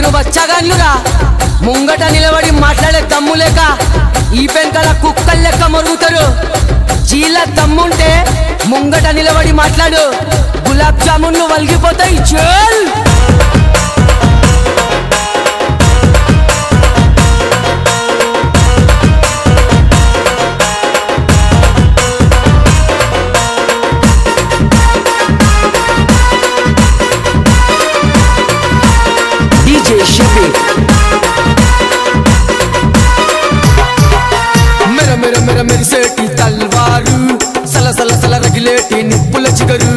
మీరు బచ్చగాన్లురా ముంగట నిలబడి మాట్లాడే దమ్ము లేక ఈ పెంకల కుక్కలు లెక్క మొరుగుతారు చీల దమ్ముంటే ముంగట నిలబడి మాట్లాడు గులాబ్ జామున్లు వలిగిపోతాయి చల్ డీజే షబీ మెర మెర మెర మెరిసేటి తల్వారు సల సల సల రగిలేటి నిప్పుల చిగరు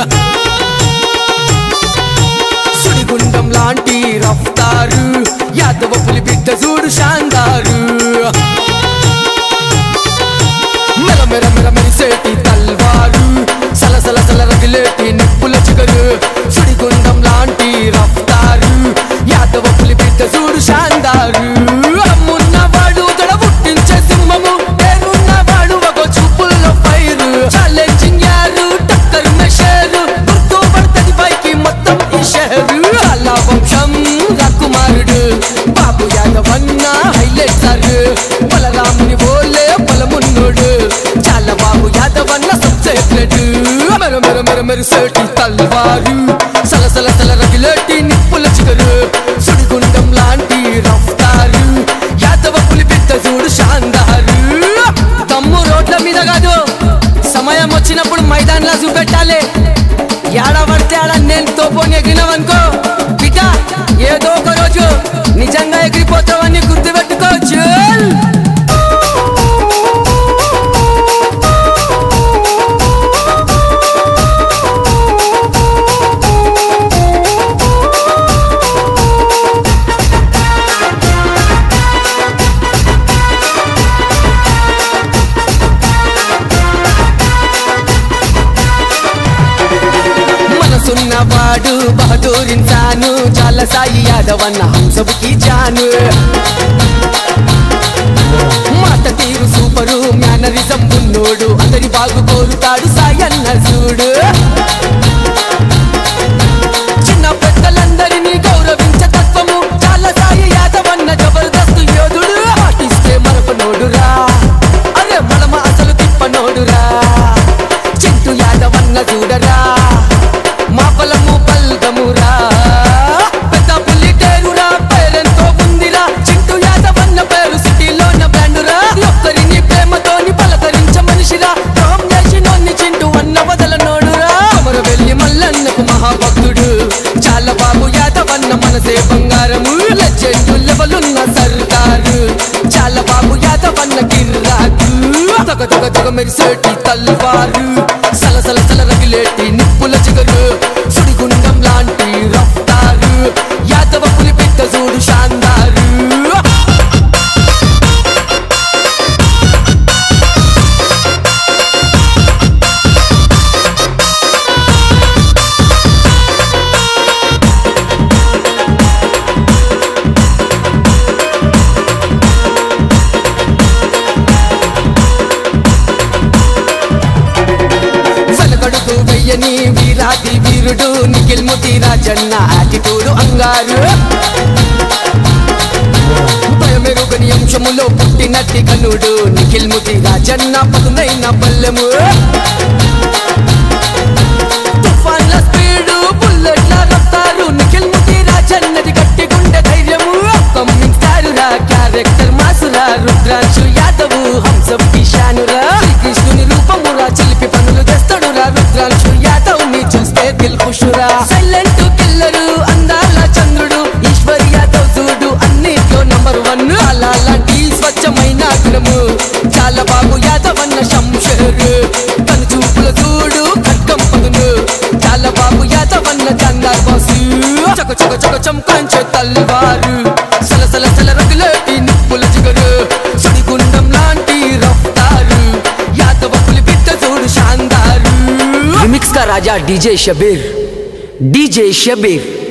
సుడిగుండం లాంటి రఫ్తారు యాదవ పులి బిడ్డ చూడు శాందారు మెర మెర మెర మెరిసేటి తల్వారు సల సల సల రగిలేటి నిప్పుల చిగరు సుడిగుండం లాంటి రఫ్తారు యాదవ పులి బిడ్డ చూడు శాందారు అమ్మున్నవాడు తడ పుట్టించే సింహము పేరున్నవాడు ఒక చూపుల్లో ఫైరు ఛాలెంజింగ్ యారు టక్కరు మెషేరు గుర్తు పడుతుంది పైకి మొత్తం ఈ షహరు చాలా వంశం రాకుమారుడు బాబు యాదవ్ అన్న హైలైట్ సార్ బలరాముని బోలే బలమున్నోడు చాలా బాబు యాదవ్ అన్న సబ్సే ప్లేట్ మెర మెర మెర మెరిసేటి తల్వారు సల సల సల రగిలేటి నిప్పుల చిగరు సుడిగుండం లాంటి రఫ్తారు యాదవ పులి బిడ్డ చూడు శాందారు తమ్ము రోడ్ల మీద కాదు సమయం వచ్చినప్పుడు మైదాన్లా చూపెట్టాలి ఏడ పడితే ఆడ నేను తోపోని ఎగిరినవనుకో బిడ్డ ఏదో ఒక రోజు నిజంగా ఎగిరిపోతావని గుర్తుపెట్టుకో చల్ మనసున్నవాడు బహదూరించాను చాల సాయి యాదవ్ అన్న హంసబుకి జాను మాట తీరు సూపరు మేనరిజం ఉన్నోడు అందరి బాగు కోరుతాడు సాయి అన్న చూడు చిన్న పెద్దలందరినీ గౌరవించే తత్వము చాలా సాయి యాదవ్ అన్న జబర్దస్త్ యోధుడు పాటిస్తే మరపనోడురా అరే మనమ అసలు తిప్పనోడురా చింటూ యాదవ్ అన్న చూడరా మా పొలము పల్గమురా పెద్ద పుల్లి టేరురా పేరెంతో ఉందిరా చింటూ యాదవ్ అన్న పేరు సిటీలోన బ్రాండురా ఒక్కరిని ప్రేమతోని పలకరించ మనిషిరా రామ్ చేసినోన్ని చింటూ అన్న వదలనోడురా అమర వెళ్ళి మల్లన్నకు మహాభక్తుడు చాలా బాబు యాదవ్ అన్న మనసే బంగారము లెజెండు లెవలున్న సర్కారు చాలా బాబు యాదవ్ అన్న గిర్రాకు తగ తగ తగ మెరిసేటి తల్వారు సల సల సల రగిలేటి నిప్పుల చిగరు సుడిగుండం లాంటి రఫ్తారు యాదవ పులి బిడ్డ చూడు శాందారు వెనకడుగు వెయ్యని వీరాది వీరుడు నిఖిల్ ముతి రాజన్న ఆటిట్యూడు అంగారు భయమెరుగని అంశములో పుట్టినట్టి కనుడు నిఖిల్ ముతి రాజన్న పదునైన బల్లెము తుఫాన్ల స్పీడు బుల్లెట్ల రఫ్తారు నిఖిల్ ముతి రాజన్నది గట్టి గుండె ధైర్యము కమ్మింగ్ స్టారురా క్యారెక్టర్ మాసురా రుద్రాంశు యాదవ్ హంసం కిషానురా శ్రీకృష్ణుని రూపమురా చిలిపి పనులు తెస్తాడురా రుద్రాంశు యాదవ్ ని చూస్తే దిల్ ఖుషురా సైలెంట్ కిల్లరు అందాల చంద్రుడు ఈశ్వర్ యాదవ్ చూడు అన్నిట్లో నంబర్ వన్ అలా లాంటి స్వచ్ఛమైన గుణము చాలా బాబు యాదవ్ అన్న శంషరు తను చూపుల చూడు ఖడ్గం పదును చాలా బాబు యాదవ్ అన్న జంగార్ బాసు చక చక చక చంకంచే తల్వారు సల సల సల రగులేటి నిప్పుల జిగరు సుడిగుండం లాంటి రఫ్తారు యాదవ పులి బిడ్డ చూడు శాందారు రిమిక్స్ కా రాజా డీజే షబీర్ డీజే షబీర్